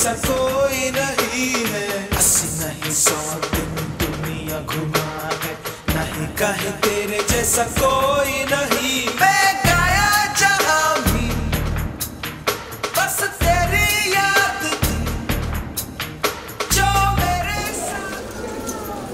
जैसा कोई नहीं है अस्सी नहीं सौ दिन दुनिया घुमा है नहीं कहे तेरे जैसा कोई नहीं मैं गाया जहां भी बस तेरी याद थी जो मेरे साथ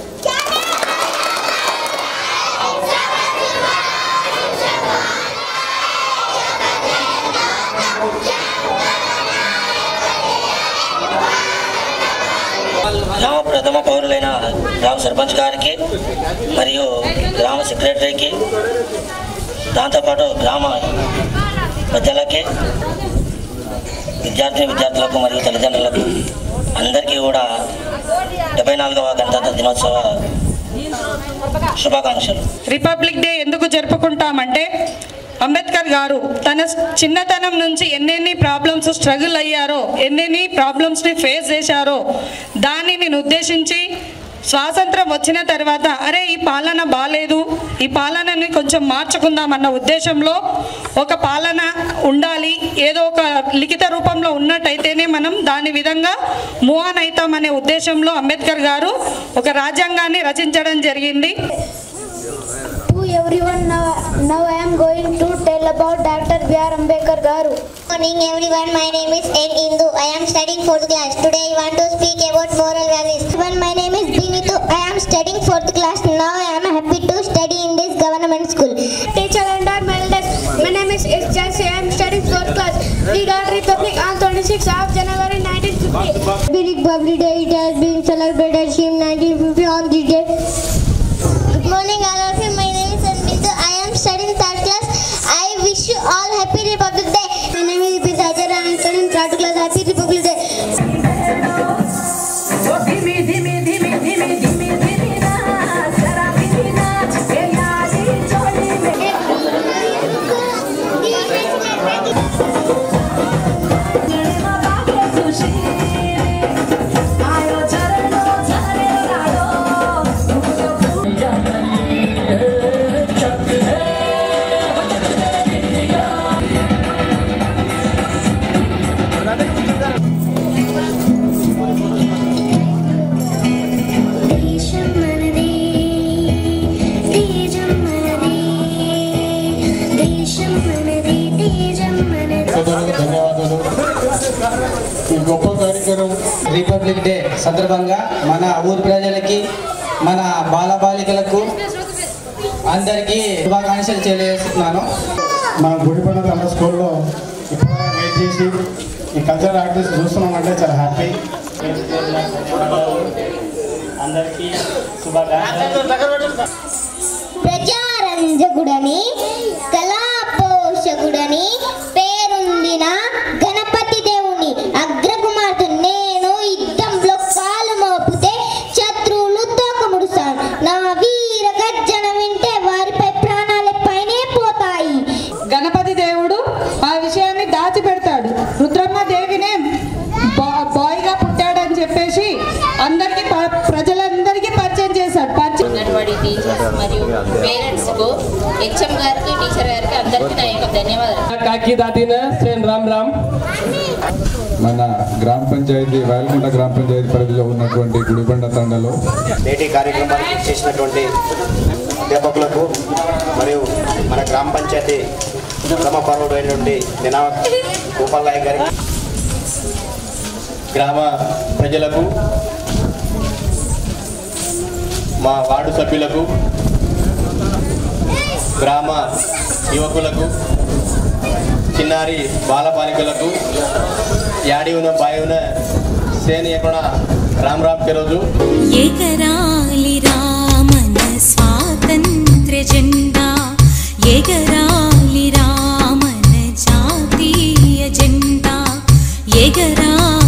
గ్రామ ప్రథమ పౌరులైన గ్రామ సర్పంచ్ గారికి మరియు గ్రామ సెక్రటరీకి దాంతోపాటు గ్రామ పెద్దలకి విద్యార్థి విద్యార్థులకు మరియు తల్లిదండ్రులకు అందరికీ కూడా డెబ్బై నాలుగవ గణతంత్ర దినోత్సవ శుభాకాంక్షలు రిపబ్లిక్ డే ఎందుకు జరుపుకుంటామంటే అంబేద్కర్ గారు తన చిన్నతనం నుంచి ఎన్నెన్ని ప్రాబ్లమ్స్ స్ట్రగుల్ అయ్యారో ఎన్నెన్ని ప్రాబ్లమ్స్ని ఫేస్ చేశారో దానిని ఉద్దేశించి స్వాతంత్రం వచ్చిన తర్వాత అరే ఈ పాలన బాగాలేదు ఈ పాలనని కొంచెం మార్చుకుందామన్న ఉద్దేశంలో ఒక పాలన ఉండాలి ఏదో ఒక లిఖిత రూపంలో ఉన్నట్టయితేనే మనం దాని విధంగా మూవ్ ఆన్ అవుతామనే ఉద్దేశంలో అంబేద్కర్ గారు ఒక రాజ్యాంగాన్ని రచించడం జరిగింది To everyone, now, now I am going to tell about Dr. B.R. Ambedkar Garu. morning everyone my name is N Indu I am studying fourth class today I want to speak about moral values everyone my name is Binitu I am studying fourth class now I am happy to study in this government school Teacher and our elders. My name is S. Jesse. I am studying fourth class. We got Republic on 26th of January 1950. Big Republic Day. It has been celebrated in 1950 on this day. good morning all of you my name is Anbitu I am studying third class I wish you all happy Republic Day My name is P. Sajara. I am studying third class. Happy Republic Day. దేశం మనదే తేజం మనదే దేశం మనదే తేజం మనదే ధన్యవాదాలు ఈ గొప్ప కార్యక్రమం రిపబ్లిక్ డే సందర్భంగా మన ఊరి ప్రజలకి మన బాలబాలికలకు అందరికీ శుభాకాంక్షలు తెలియజేస్తున్నాను మన గుడిపడ తమ స్కూల్లో ఇప్పుడు వెయిట్ చేసి ఈ కల్చరల్ యాక్టివిటీస్ చూస్తున్నామంటే చాలా హ్యాపీ అందరికీ శుభాకాంక్షలు ప్రజారంజకుడని కళాపోషకుడని పేరొందిన గణపతి దేవుని అగ్రకుమార్తె నేను యుద్ధంలో కాలు మోపితే శత్రువులు తోకముడుస్తాను నా వీర గర్జన వింటే వారిపై ప్రాణాల పైనే పోతాయి గణపతి దేవుడు ఆ విషయాన్ని దాచిపెడతాడు రుద్రమ్మ దేవినే బా- బాయ్గా పుట్టాడని చెప్పేసి అందరికీ ప- ప్రజలందరికీ పరిచయం చేశాడు పరిచయం ఉన్నటువంటి టీచర్స్ మరియు పేరెంట్స్ కు హెచ్ఎం గారికి టీచర్ గారికి అందరికీ నా యొక్క ధన్యవాదాలు కాకి దాటిన శ్రేణ్ రామ్ రామ్ మన గ్రామ పంచాయతీ వేలకుంట గ్రామ పంచాయతీ పరిధిలో ఉన్నటువంటి గుడిబండ తండలో నేటి కార్యక్రమానికి చేసినటువంటి అధ్యాపకులకు మరియు మన గ్రామ పంచాయతీ ప్రథమ పౌరుడు అయినటువంటి దినా గోపాలరాయ్ గారికి గ్రామ ప్రజలకు మా వార్డు సభ్యులకు గ్రామ యువకులకు చిన్నారి బాలబాలికలకు యాడి ఉన్న బాయి ఉన్న సేని ఎక్కడ రామ్ రామ్ రోజు ఎగరాలి రామన స్వాతంత్ర్య జెండా ఎగరాలి రామన జాతీయ జెండా ఎగరాలి